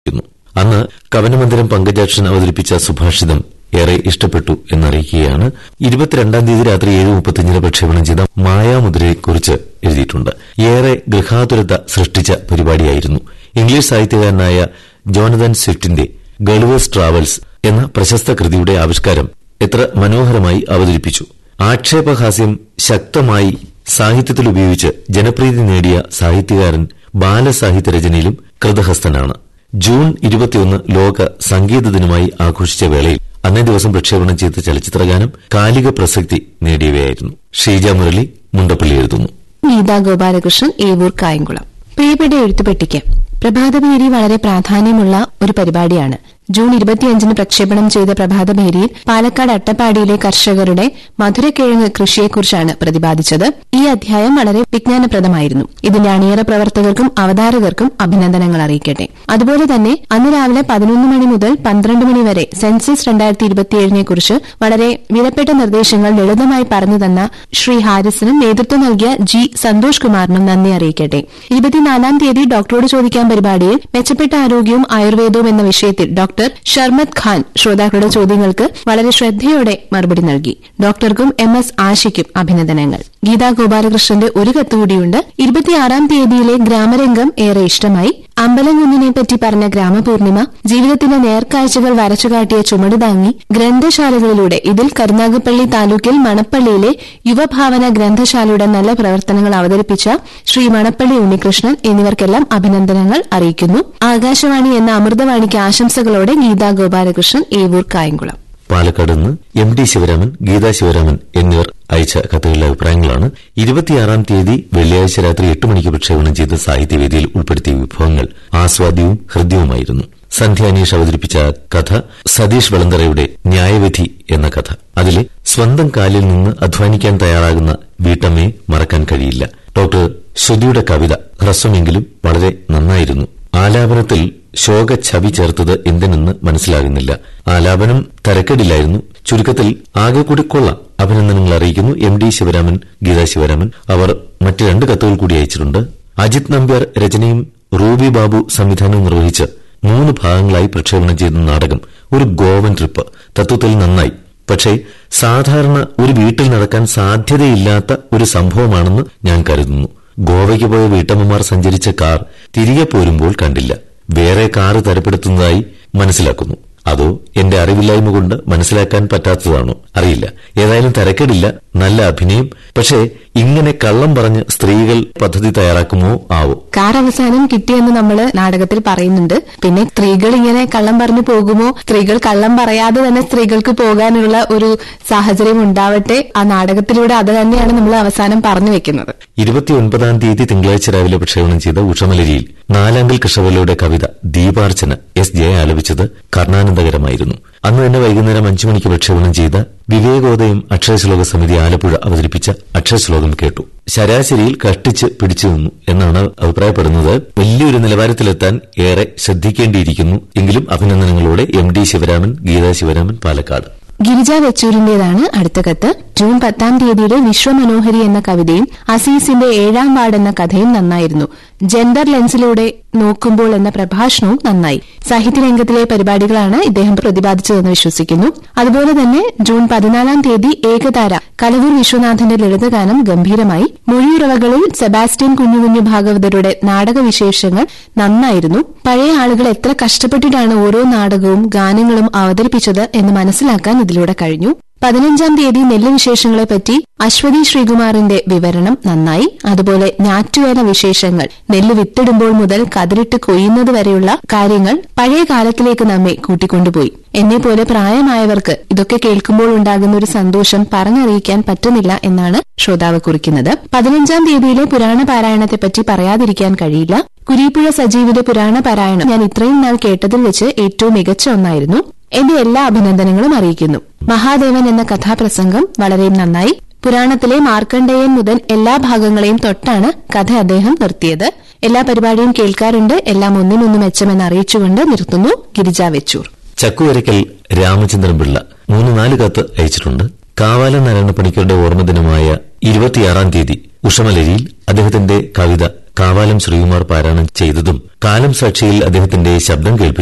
ക്കുന്നു അന്ന് കവനമന്ദിരം പങ്കജാക്ഷൻ അവതരിപ്പിച്ച സുഭാഷിതം ഏറെ ഇഷ്ടപ്പെട്ടു എന്നറിയിക്കുകയാണ് ഇരുപത്തിരണ്ടാം തീയതി രാത്രി ഏഴ് മുപ്പത്തിയഞ്ചിന് പ്രക്ഷേപണം ചെയ്ത മായാമുദ്രയെക്കുറിച്ച് എഴുതിയിട്ടുണ്ട് ഏറെ ഗൃഹാതുരത സൃഷ്ടിച്ച പരിപാടിയായിരുന്നു ഇംഗ്ലീഷ് സാഹിത്യകാരനായ ജോനതൻ സ്വിഫ്റ്റിന്റെ ഗൾവേഴ്സ് ട്രാവൽസ് എന്ന പ്രശസ്ത കൃതിയുടെ ആവിഷ്കാരം എത്ര മനോഹരമായി അവതരിപ്പിച്ചു ആക്ഷേപഹാസ്യം ശക്തമായി സാഹിത്യത്തിൽ ഉപയോഗിച്ച് ജനപ്രീതി നേടിയ സാഹിത്യകാരൻ ബാലസാഹിത്യ രചനയിലും കൃതഹസ്തനാണ് ജൂൺ ഇരുപത്തിയൊന്ന് ലോക സംഗീത ദിനമായി ആഘോഷിച്ച വേളയിൽ അന്നേ ദിവസം പ്രക്ഷേപണം ചെയ്ത ചലച്ചിത്രഗാനം കാലിക പ്രസക്തി നേടിയവയായിരുന്നു ഷീജ മുരളി മുണ്ടപ്പള്ളി എഴുതുന്നു ഗീതാ ഗോപാലകൃഷ്ണൻ ഏവൂർ കായംകുളം പ്രിയപ്പെട്ട എഴുത്തുപെട്ടിക്ക് പ്രഭാതഭേരി വളരെ പ്രാധാന്യമുള്ള ഒരു പരിപാടിയാണ് ജൂൺ ഇരുപത്തിയഞ്ചിന് പ്രക്ഷേപണം ചെയ്ത പ്രഭാതഭേരിയിൽ പാലക്കാട് അട്ടപ്പാടിയിലെ കർഷകരുടെ മധുരക്കിഴങ്ങ് കൃഷിയെക്കുറിച്ചാണ് പ്രതിപാദിച്ചത് ഈ അധ്യായം വളരെ വിജ്ഞാനപ്രദമായിരുന്നു ഇതിന്റെ അണിയറ പ്രവർത്തകർക്കും അവതാരകർക്കും അഭിനന്ദനങ്ങൾ അറിയിക്കട്ടെ അതുപോലെ തന്നെ അന്ന് രാവിലെ പതിനൊന്ന് മണി മുതൽ പന്ത്രണ്ട് മണി വരെ സെൻസസ് രണ്ടായിരത്തി ഇരുപത്തിയേഴിനെ കുറിച്ച് വളരെ വിലപ്പെട്ട നിർദ്ദേശങ്ങൾ ലളിതമായി പറഞ്ഞു തന്ന ശ്രീ ഹാരിസിനും നേതൃത്വം നൽകിയ ജി സന്തോഷ് കുമാറിനും നന്ദി അറിയിക്കട്ടെ ഇരുപത്തിനാലാം തീയതി ഡോക്ടറോട് ചോദിക്കാൻ പരിപാടിയിൽ മെച്ചപ്പെട്ട ആരോഗ്യവും ആയുർവേദവും എന്ന വിഷയത്തിൽ ഡോക്ടർ ഷർമത് ഖാൻ ശ്രോതാക്കളുടെ ചോദ്യങ്ങൾക്ക് വളരെ ശ്രദ്ധയോടെ മറുപടി നൽകി ഡോക്ടർക്കും എം എസ് ആശയ്ക്കും അഭിനന്ദനങ്ങൾ ഗീതാ ഗോപാലകൃഷ്ണന്റെ ഒരു കത്തുകൂടിയുണ്ട് ഇരുപത്തിയാറാം തീയതിയിലെ ഗ്രാമരംഗം ഏറെ ഇഷ്ടമായി അമ്പലംകുന്നിനെ പറ്റി പറഞ്ഞ ഗ്രാമപൂർണിമ ജീവിതത്തിലെ നേർക്കാഴ്ചകൾ വരച്ചുകാട്ടിയ ചുമട് താങ്ങി ഗ്രന്ഥശാലകളിലൂടെ ഇതിൽ കരുനാഗപ്പള്ളി താലൂക്കിൽ മണപ്പള്ളിയിലെ യുവഭാവന ഗ്രന്ഥശാലയുടെ നല്ല പ്രവർത്തനങ്ങൾ അവതരിപ്പിച്ച ശ്രീ മണപ്പള്ളി ഉണ്ണികൃഷ്ണൻ എന്നിവർക്കെല്ലാം അഭിനന്ദനങ്ങൾ അറിയിക്കുന്നു ആകാശവാണി എന്ന അമൃതവാണിക്ക് ആശംസകളോടെ ഗീതാ ഗോപാലകൃഷ്ണൻ ഏവൂർ കായംകുളം പാലക്കാട് നിന്ന് എം ഡി ശിവരാമൻ ഗീതാ ശിവരാമൻ എന്നിവർ അയച്ച കത്തുകളിലെ അഭിപ്രായങ്ങളാണ് ഇരുപത്തിയാറാം തീയതി വെള്ളിയാഴ്ച രാത്രി എട്ട് മണിക്ക് പ്രക്ഷേപണം ചെയ്ത സാഹിത്യവേദിയിൽ ഉൾപ്പെടുത്തിയ വിഭവങ്ങൾ ആസ്വാദ്യവും ഹൃദ്യവുമായിരുന്നു സന്ധ്യ അനീഷ് അവതരിപ്പിച്ച കഥ സതീഷ് വെളന്തറയുടെ ന്യായവിധി എന്ന കഥ അതിലെ സ്വന്തം കാലിൽ നിന്ന് അധ്വാനിക്കാൻ തയ്യാറാകുന്ന വീട്ടമ്മയെ മറക്കാൻ കഴിയില്ല ഡോക്ടർ ശ്രുതിയുടെ കവിത ഹ്രസ്വമെങ്കിലും വളരെ നന്നായിരുന്നു ആലാപനത്തിൽ ശോക ഛവി ചേർത്തത് എന്തിനെന്ന് മനസ്സിലാകുന്നില്ല ആലാപനം തരക്കേടില്ലായിരുന്നു ചുരുക്കത്തിൽ ആകെ കൂടി കൊള്ളാം അഭിനന്ദനങ്ങൾ അറിയിക്കുന്നു എം ഡി ശിവരാമൻ ഗീതാ ശിവരാമൻ അവർ മറ്റ് രണ്ട് കത്തുകൾ കൂടി അയച്ചിട്ടുണ്ട് അജിത് നമ്പ്യാർ രചനയും റൂബി ബാബു സംവിധാനവും നിർവഹിച്ച് മൂന്ന് ഭാഗങ്ങളായി പ്രക്ഷേപണം ചെയ്ത നാടകം ഒരു ഗോവൻ ട്രിപ്പ് തത്വത്തിൽ നന്നായി പക്ഷേ സാധാരണ ഒരു വീട്ടിൽ നടക്കാൻ സാധ്യതയില്ലാത്ത ഒരു സംഭവമാണെന്ന് ഞാൻ കരുതുന്നു ഗോവയ്ക്ക് പോയ വീട്ടമ്മമാർ സഞ്ചരിച്ച കാർ തിരികെ പോരുമ്പോൾ കണ്ടില്ല വേറെ കാറ് തരപ്പെടുത്തുന്നതായി മനസ്സിലാക്കുന്നു അതോ എന്റെ അറിവില്ലായ്മ കൊണ്ട് മനസ്സിലാക്കാൻ പറ്റാത്തതാണോ അറിയില്ല ഏതായാലും തരക്കേടില്ല നല്ല അഭിനയം പക്ഷേ ഇങ്ങനെ കള്ളം പറഞ്ഞ് സ്ത്രീകൾ പദ്ധതി തയ്യാറാക്കുമോ ആവോ കാർ അവസാനം കിട്ടിയെന്ന് നമ്മൾ നാടകത്തിൽ പറയുന്നുണ്ട് പിന്നെ സ്ത്രീകൾ ഇങ്ങനെ കള്ളം പറഞ്ഞു പോകുമോ സ്ത്രീകൾ കള്ളം പറയാതെ തന്നെ സ്ത്രീകൾക്ക് പോകാനുള്ള ഒരു സാഹചര്യം ഉണ്ടാവട്ടെ ആ നാടകത്തിലൂടെ അത് തന്നെയാണ് നമ്മൾ അവസാനം പറഞ്ഞു വെക്കുന്നത് ഇരുപത്തിയൊൻപതാം തീയതി തിങ്കളാഴ്ച രാവിലെ പ്രക്ഷേപണം ചെയ്ത ഉഷമലരിയിൽ നാലാങ്കൽ കൃഷ്ണവല്ലയുടെ കവിത ദീപാർച്ചന എസ് ജയ ആലപിച്ചത് കർണാനന്ദകരമായിരുന്നു അന്ന് തന്നെ വൈകുന്നേരം അഞ്ചു മണിക്ക് പ്രക്ഷേപണം ചെയ്ത വിവേകോദയം അക്ഷരശ്ലോക സമിതി ആലപ്പുഴ അവതരിപ്പിച്ച അക്ഷരശ്ലോകം കേട്ടു ശരാശരിയിൽ കഷ്ടിച്ച് പിടിച്ചു നിന്നു എന്നാണ് അഭിപ്രായപ്പെടുന്നത് വലിയൊരു നിലവാരത്തിലെത്താൻ ഏറെ ശ്രദ്ധിക്കേണ്ടിയിരിക്കുന്നു എങ്കിലും അഭിനന്ദനങ്ങളോടെ എം ഡി ശിവരാമൻ ഗീതാ ശിവരാമൻ പാലക്കാട് ഗിരിജ വെച്ചൂരിന്റേതാണ് അടുത്ത കത്ത് ജൂൺ പത്താം തീയതിയുടെ വിശ്വമനോഹരി എന്ന കവിതയും അസീസിന്റെ ഏഴാം വാർഡ് എന്ന കഥയും നന്നായിരുന്നു ജെൻഡർ ലെൻസിലൂടെ നോക്കുമ്പോൾ എന്ന പ്രഭാഷണവും നന്നായി സാഹിത്യരംഗത്തിലെ പരിപാടികളാണ് ഇദ്ദേഹം പ്രതിപാദിച്ചതെന്ന് വിശ്വസിക്കുന്നു അതുപോലെ തന്നെ ജൂൺ പതിനാലാം തീയതി ഏകതാര കലവൂർ വിശ്വനാഥന്റെ ലളിതഗാനം ഗംഭീരമായി മൊഴിയുറവകളിൽ സെബാസ്റ്റ്യൻ കുഞ്ഞുകുഞ്ഞു ഭാഗവതരുടെ നാടകവിശേഷങ്ങൾ നന്നായിരുന്നു പഴയ ആളുകൾ എത്ര കഷ്ടപ്പെട്ടിട്ടാണ് ഓരോ നാടകവും ഗാനങ്ങളും അവതരിപ്പിച്ചത് എന്ന് മനസ്സിലാക്കാൻ ഇതിലൂടെ കഴിഞ്ഞു പതിനഞ്ചാം തീയതി നെല്ല് വിശേഷങ്ങളെപ്പറ്റി അശ്വതി ശ്രീകുമാറിന്റെ വിവരണം നന്നായി അതുപോലെ ഞാറ്റുവേല വിശേഷങ്ങൾ നെല്ല് വിത്തിടുമ്പോൾ മുതൽ കതിരിട്ട് കൊയ്യുന്നത് വരെയുള്ള കാര്യങ്ങൾ പഴയ കാലത്തിലേക്ക് നമ്മെ കൂട്ടിക്കൊണ്ടുപോയി എന്നെ പോലെ പ്രായമായവർക്ക് ഇതൊക്കെ കേൾക്കുമ്പോൾ ഉണ്ടാകുന്ന ഒരു സന്തോഷം പറഞ്ഞറിയിക്കാൻ പറ്റുന്നില്ല എന്നാണ് ശ്രോതാവ് കുറിക്കുന്നത് പതിനഞ്ചാം തീയതിയിലെ പുരാണ പാരായണത്തെപ്പറ്റി പറയാതിരിക്കാൻ കഴിയില്ല കുരീപ്പുഴ സജീവിന്റെ പുരാണ പാരായണം ഞാൻ ഇത്രയും നാൾ കേട്ടതിൽ വെച്ച് ഏറ്റവും മികച്ച ഒന്നായിരുന്നു എന്റെ എല്ലാ അഭിനന്ദനങ്ങളും അറിയിക്കുന്നു മഹാദേവൻ എന്ന കഥാപ്രസംഗം വളരെ നന്നായി പുരാണത്തിലെ മാർക്കണ്ഡേയൻ മുതൽ എല്ലാ ഭാഗങ്ങളെയും തൊട്ടാണ് കഥ അദ്ദേഹം നിർത്തിയത് എല്ലാ പരിപാടിയും കേൾക്കാറുണ്ട് എല്ലാം ഒന്നിനൊന്ന് മെച്ചമെന്ന് അറിയിച്ചുകൊണ്ട് നിർത്തുന്നു ഗിരിജ വെച്ചൂർ ചക്കുവരയ്ക്കൽ രാമചന്ദ്രൻ പിള്ള മൂന്ന് നാല് കത്ത് അയച്ചിട്ടുണ്ട് കാവാലം നാരായണ പണിക്കരുടെ ഓർമ്മദിനമായ ഇരുപത്തിയാറാം തീയതി ഉഷമലരിയിൽ അദ്ദേഹത്തിന്റെ കവിത കാവാലം ശ്രീകുമാർ പാരായണം ചെയ്തതും കാലം സാക്ഷിയിൽ അദ്ദേഹത്തിന്റെ ശബ്ദം കേൾപ്പിച്ചു